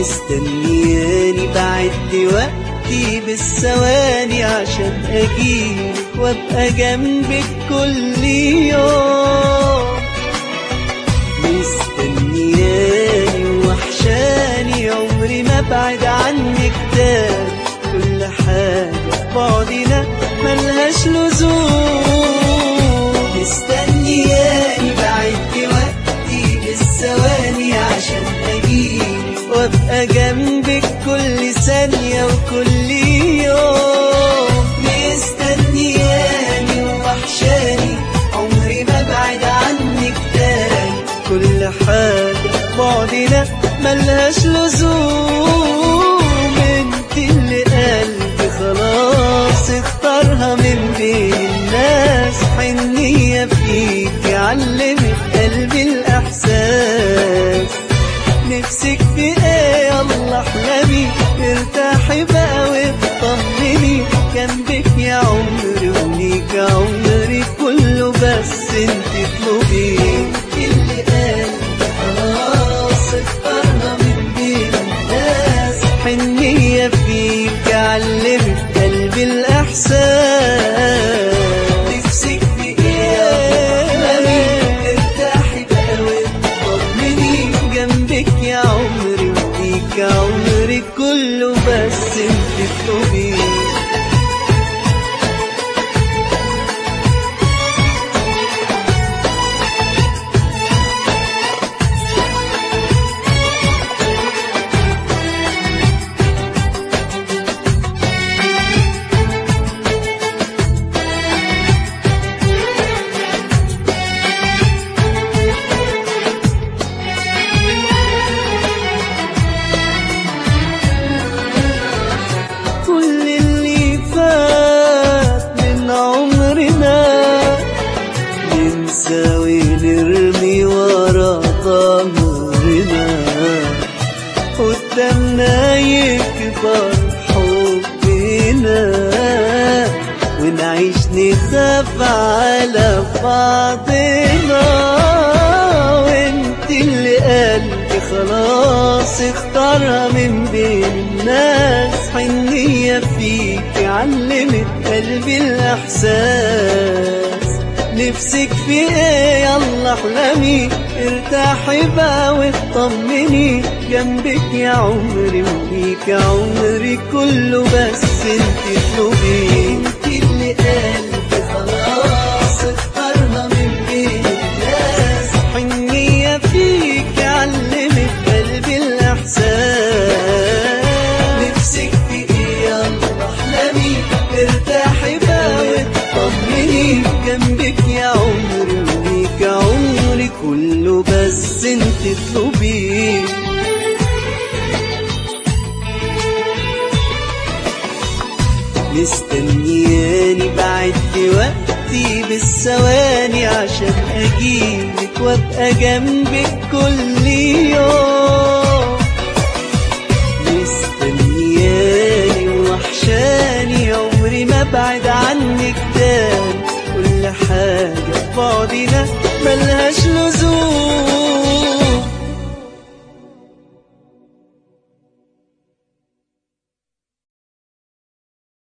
مستنياني بعد وقتي بالثواني عشان اجيلك وابقى جنبك كل يوم مستنياني وحشاني عمري ما ابعد عنك تاني كل حاجة بعدنا ملهاش لزوم مستنياني بعد وقتي بالثواني عشان اجيلك وابقى جنبك كل ثانية وكل يوم مستنياني ووحشاني عمري ما ابعد عنك تاني كل حاجة بعدنا ملهاش لزوم انت اللي قلبي خلاص اختارها من بين الناس حنية فيك علمت قلبي الإحساس نفسك في ايه يلا احلمي ارتاحي بقى واطمني جنبك يا عمري وليك عمري كله بس انت اطلبي اللي قال خلاص اختارنا من بين الناس حنية فيك علمت قلبي الإحساس نفسك في ايه احلمي ارتاحي بقى واطمني جنبك يا عمري وليك عمري كله بس انت اطلبي كل اللي فات من عمرنا ننسى ونرمي ورا ظهرنا قدامنا يكبر حبنا ونعيش نخاف على بعضنا وانت اللي قلبي خلاص اختارها من بين الناس حنية فيك علمت قلبي الإحساس نفسك في ايه يلا احلمي ارتاحي بقى واطمني جنبك يا عمري وليك عمري كله بس انت اطلبي انت اللي قلبي خلاص اختارنا من بين الناس حنية فيك علمت قلبي الإحساس نفسك في ايه يلا احلمي ارتاحي بقى واطمني جنبك يا عمري وليك عمري كله بس انت اطلبيه مستنياني بعد وقتي بالثواني عشان اجيلك وابقى جنبك كل يوم مستنياني وحشاني عمري ما ابعد عنك تاني كل حاجة في بعدنا ملهاش لزوم